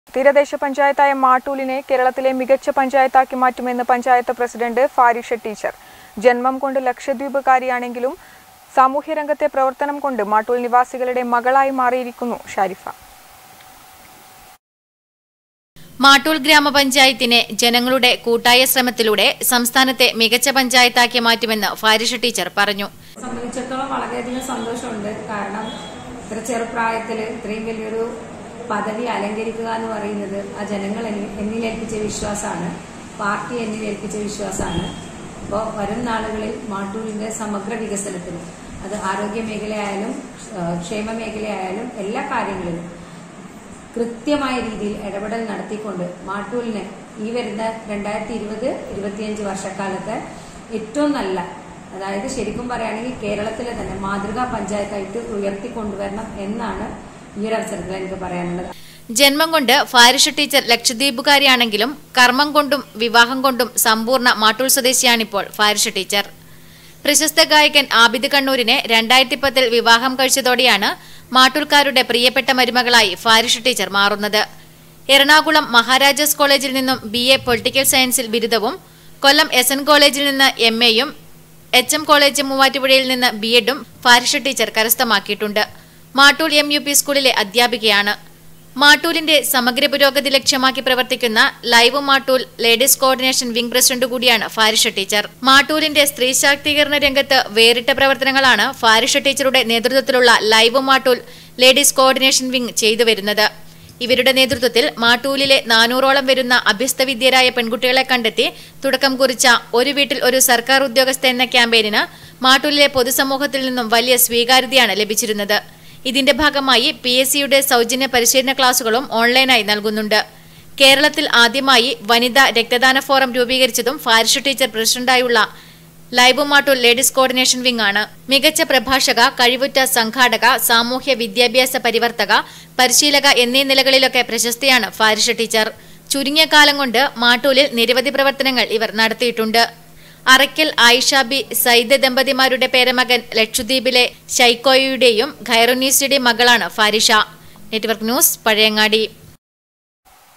തീരദേശ പഞ്ചായത്തായ മാട്ടൂലിനെ കേരളത്തിലെ മികച്ച പഞ്ചായത്താക്കി മാറ്റുമെന്ന് പഞ്ചായത്ത് പ്രസിഡന്റ് ഫാരിഷ ടീച്ചർ ജന്മം കൊണ്ട് ലക്ഷദ്വീപുകാരിയാണെങ്കിലും സാമൂഹ്യരംഗത്തെ പ്രവർത്തനം കൊണ്ട് മാട്ടൂൽ നിവാസികളുടെ മകളായി മാറിയിരിക്കുന്നു ഷാരിഫ മാട്ടൂൽ ഗ്രാമപഞ്ചായത്തിനെ ജനങ്ങളുടെ കൂട്ടായ ശ്രമത്തിലൂടെ സംസ്ഥാനത്തെ മികച്ച പഞ്ചായത്താക്കി മാറ്റുമെന്ന് ഫാരിഷ ടീച്ചർ പറഞ്ഞു സംബന്ധിച്ചിടത്തോളം വളരെയധികം സന്തോഷമുണ്ട് കാരണം ഇത്ര ചെറുപ്രായത്തിൽ ഇത്രയും വലിയൊരു പദവി അലങ്കരിക്കുക എന്ന് പറയുന്നത് ആ ജനങ്ങൾ എന്നി- എന്നിലേൽപ്പിച്ച വിശ്വാസമാണ് പാർട്ടി എന്നിലേൽപ്പിച്ച വിശ്വാസമാണ് അപ്പോൾ വരും നാളുകളിൽ മാട്ടൂരിന്റെ സമഗ്ര വികസനത്തിന് അത് ആരോഗ്യ മേഖലയായാലും ഏഹ്, ക്ഷേമ മേഖലയായാലും എല്ലാ കാര്യങ്ങളിലും കൃത്യമായ രീതിയിൽ ഇടപെടൽ നടത്തിക്കൊണ്ട് മാട്ടൂലിന് ഈ വരുന്ന രണ്ടായിരത്തി ഇരുപത് ഇരുപത്തിയഞ്ച് വർഷക്കാലത്ത് ഏറ്റവും നല്ല അതായത് ശരിക്കും പറയുകയാണെങ്കിൽ കേരളത്തിലെ തന്നെ മാതൃകാ പഞ്ചായത്തായിട്ട് ഉയർത്തിക്കൊണ്ടുവരണം എന്നാണ് ഈ ഒരു അവസരത്തിൽ എനിക്ക് പറയാനുള്ളത് ജന്മം കൊണ്ട് ഫാരിഷ ടീച്ചർ ലക്ഷദ്വീപുകാരിയാണെങ്കിലും കർമ്മം കൊണ്ടും വിവാഹം കൊണ്ടും സമ്പൂർണ്ണ മാട്ടൂൽ സ്വദേശിയാണിപ്പോൾ ഫാരിഷ ടീച്ചർ പ്രശസ്ത ഗായകൻ ആബിദ് കണ്ണൂരിനെ രണ്ടായിരത്തി പത്തിൽ വിവാഹം കഴിച്ചതോടെയാണ് മാട്ടൂൽക്കാരുടെ പ്രിയപ്പെട്ട മരുമകളായി ഫാരിഷ ടീച്ചർ മാറുന്നത് എറണാകുളം മഹാരാജാസ് കോളേജിൽ നിന്നും ബി എ പൊളിറ്റിക്കൽ സയൻസിൽ ബിരുദവും കൊല്ലം എസ് എൻ കോളേജിൽ നിന്ന് എം എയും എച്ച് എം കോളേജ് മൂവാറ്റുപുഴയിൽ നിന്ന് ബി എഡും ഫാരിഷ ടീച്ചർ കരസ്ഥമാക്കിയിട്ടുണ്ട് മാട്ടൂൽ എം യു പി സ്കൂളിലെ അധ്യാപികയാണ് മാട്ടൂലിന്റെ സമഗ്ര പുരോഗതി ലക്ഷ്യമാക്കി പ്രവർത്തിക്കുന്ന live Mattool ladies coordination wing president കൂടിയാണ് ഫാരിഷ ടീച്ചർ മാട്ടൂലിന്റെ സ്ത്രീ ശാക്തീകരണ രംഗത്ത് വേറിട്ട പ്രവർത്തനങ്ങളാണ് ഫാരിഷ ടീച്ചറുടെ നേതൃത്വത്തിലുള്ള live Mattool ladies coordination wing ചെയ്തു വരുന്നത് ഇവരുടെ നേതൃത്വത്തിൽ മാട്ടൂലിലെ നാനൂറോളം വരുന്ന അഭ്യസ്തവിദ്യരായ പെൺകുട്ടികളെ കണ്ടെത്തി തുടക്കം കുറിച്ച ഒരു വീട്ടിൽ ഒരു സർക്കാർ ഉദ്യോഗസ്ഥ എന്ന ക്യാമ്പയിനിന് മാട്ടൂലിലെ പൊതുസമൂഹത്തിൽ നിന്നും വലിയ സ്വീകാര്യതയാണ് ലഭിച്ചിരുന്നത് ഇതിന്റെ ഭാഗമായി പി എസ് സിയുടെ സൗജന്യ പരിശീലന ക്ലാസുകളും ഓൺലൈനായി നൽകുന്നുണ്ട് കേരളത്തിൽ ആദ്യമായി വനിതാ രക്തദാന ഫോറം രൂപീകരിച്ചതും ഫാരിഷ ടീച്ചർ പ്രസിഡന്റായുള്ള live Mattool ladies coordination wing ആണ് മികച്ച പ്രഭാഷക കഴിവുറ്റ സംഘാടക സാമൂഹ്യ വിദ്യാഭ്യാസ പരിവർത്തക പരിശീലക എന്നീ നിലകളിലൊക്കെ പ്രശസ്തിയാണ് ഫാരിഷ ടീച്ചർ ചുരുങ്ങിയ കാലം കൊണ്ട് മാട്ടൂലിൽ നിരവധി പ്രവർത്തനങ്ങൾ ഇവർ നടത്തിയിട്ടുണ്ട് അറയ്ക്കൽ ആയിഷാബി സൈദ് ദമ്പതിമാരുടെ പേരമകൻ ലക്ഷദ്വീപിലെ ഷൈക്കോയുടെയും ഖൈറുനീസിയുടെയും മകളാണ് ഫാരിഷ നെറ്റ്വർക്ക് ന്യൂസ് പഴയങ്ങാടി